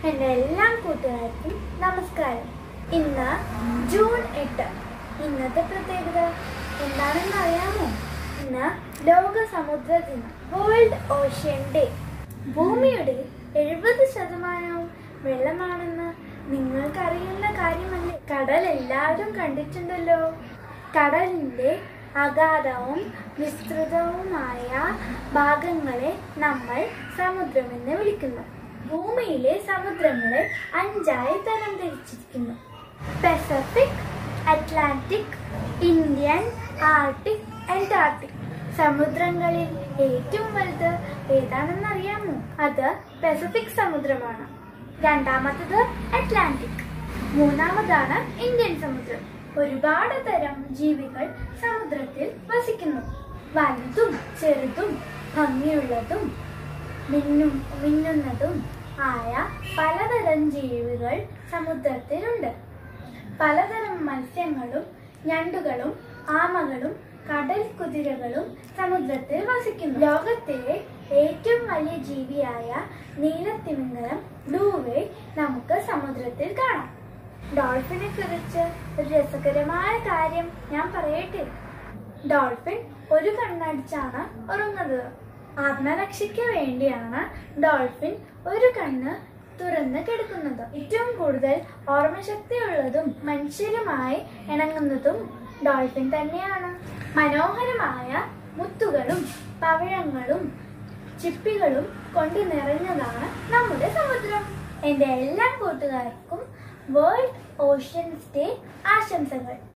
എൻ്റെ എല്ലാ കൂട്ടുകാർക്കും നമസ്കാരം ഇന്ന് ജൂൺ എട്ട് ഇന്നത്തെ പ്രത്യേകത എന്താണെന്ന് അറിയാമോ ഇന്ന് ലോക സമുദ്ര ദിനം വേൾഡ് ഓഷ്യൻ ഡേ ഭൂമിയുടെ എഴുപത് ശതമാനവും വെള്ളമാണെന്ന് നിങ്ങൾക്കറിയുന്ന കാര്യമല്ലേ കടൽ എല്ലാവരും കണ്ടിട്ടുണ്ടല്ലോ കടലിൻ്റെ അഗാധവും വിസ്തൃതവുമായ ഭാഗങ്ങളെ നമ്മൾ സമുദ്രമെന്ന് വിളിക്കുന്നു ഭൂമിയിലെ സമുദ്രങ്ങളെ അഞ്ചായി തരംതിരിച്ചിരിക്കുന്നു Pacific Atlantic Indian Arctic Antarctic സമുദ്രങ്ങളിൽ ഏറ്റവും വലുത് ഏതാണെന്ന് അറിയാമോ അത് പസഫിക് സമുദ്രമാണ് രണ്ടാമത്തത് അറ്റ്ലാന്റിക് മൂന്നാമതാണ് ഇന്ത്യൻ സമുദ്രം ഒരുപാട് തരം ജീവികൾ സമുദ്രത്തിൽ വസിക്കുന്നു വലുതും ചെറുതും ഭംഗിയുള്ളതും മിന്നും മിന്നുന്നതും ആയ പലതരം ജീവികൾ സമുദ്രത്തിലുണ്ട് പലതരം മത്സ്യങ്ങളും ഞണ്ടുകളും ആമകളും കടൽ കുതിരകളും സമുദ്രത്തിൽ വസിക്കുന്നു ലോകത്തിലെ ഏറ്റവും വലിയ ജീവിയായ നീലത്തിമിംഗലം ബ്ലൂവേ നമുക്ക് സമുദ്രത്തിൽ കാണാം ഡോൾഫിനെ കുറിച്ച് ഒരു രസകരമായ കാര്യം ഞാൻ പറയട്ടെ ഡോൾഫിൻ ഒരു കണ്ണടിച്ചാണ് ഉറങ്ങുന്നത് ആത്മരക്ഷയ്ക്ക് വേണ്ടിയാണ് ഡോൾഫിൻ ഒരു കണ്ണ് തുറന്ന് കിടക്കുന്നത് ഏറ്റവും കൂടുതൽ ഓർമ്മശക്തിയുള്ളതും മനുഷ്യരുമായി ഇണങ്ങുന്നതും ഡോൾഫിൻ തന്നെയാണ് മനോഹരമായ മുത്തുകളും പവിഴങ്ങളും ചിപ്പികളും കൊണ്ട് നിറഞ്ഞതാണ് നമ്മുടെ സമുദ്രം എൻ്റെ എല്ലാ കൂട്ടുകാർക്കും വേൾഡ് ഓഷ്യൻസ് ഡേ ആശംസകൾ